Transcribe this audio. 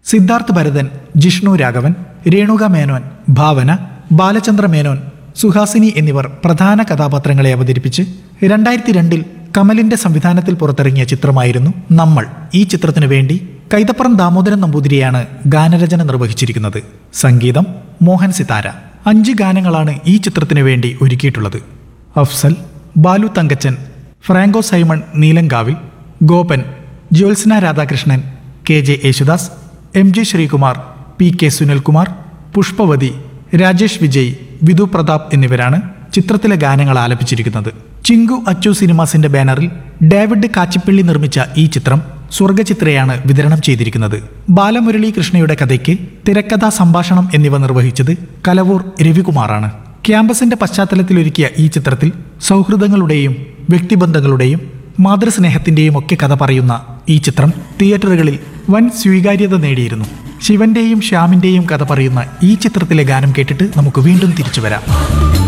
സിദ്ധാർത്ഥ് ഭരതൻ ജിഷ്ണു രാഘവൻ രേണുക മേനോൻ ഭാവന ബാലചന്ദ്ര മേനോൻ സുഹാസിനി എന്നിവർ പ്രധാന കഥാപാത്രങ്ങളെ അവതരിപ്പിച്ച് രണ്ടായിരത്തി രണ്ടിൽ കമലിന്റെ സംവിധാനത്തിൽ പുറത്തിറങ്ങിയ ചിത്രമായിരുന്നു നമ്മൾ ഈ ചിത്രത്തിനു വേണ്ടി കൈതപ്പുറം ദാമോദരൻ നമ്പൂതിരിയാണ് ഗാനരചന നിർവഹിച്ചിരിക്കുന്നത് സംഗീതം മോഹൻ സിതാര അഞ്ച് ഗാനങ്ങളാണ് ഈ ചിത്രത്തിനു വേണ്ടി ഒരുക്കിയിട്ടുള്ളത് Afsal Balu Thankachan Franco Simon Neelankavil Gopan Jyotsna Radhakrishnan K J Yesudas M G Sreekumar P K Sunilkumar Pushpavathi Rajesh Vijay Vidhu Prathap എന്നിവരാണ് ചിത്രത്തിലെ ഗാനങ്ങൾ ആലപിച്ചിരിക്കുന്നത് ചിങ്കു അച്ചു സിനിമാസിന്റെ ബാനറിൽ ഡേവിഡ് കാച്ചിപ്പള്ളി നിർമ്മിച്ച ഈ ചിത്രം സ്വർഗചിത്രയാണ് വിതരണം ചെയ്തിരിക്കുന്നത് ബാലമുരളി കൃഷ്ണയുടെ കഥയ്ക്ക് തിരക്കഥാ സംഭാഷണം എന്നിവ നിർവഹിച്ചത് കലവൂർ രവികുമാറാണ് ക്യാമ്പസിന്റെ പശ്ചാത്തലത്തിലൊരുക്കിയ ഈ ചിത്രത്തിൽ സൗഹൃദങ്ങളുടെയും വ്യക്തിബന്ധങ്ങളുടെയും മാതൃസ്നേഹത്തിന്റെയും ഒക്കെ കഥ പറയുന്ന ഈ ചിത്രം തിയേറ്ററുകളിൽ വൻ സ്വീകാര്യത നേടിയിരുന്നു ശിവന്റെയും ശ്യാമിന്റെയും കഥ പറയുന്ന ഈ ചിത്രത്തിലെ ഗാനം കേട്ടിട്ട് നമുക്ക് വീണ്ടും തിരിച്ചു വരാം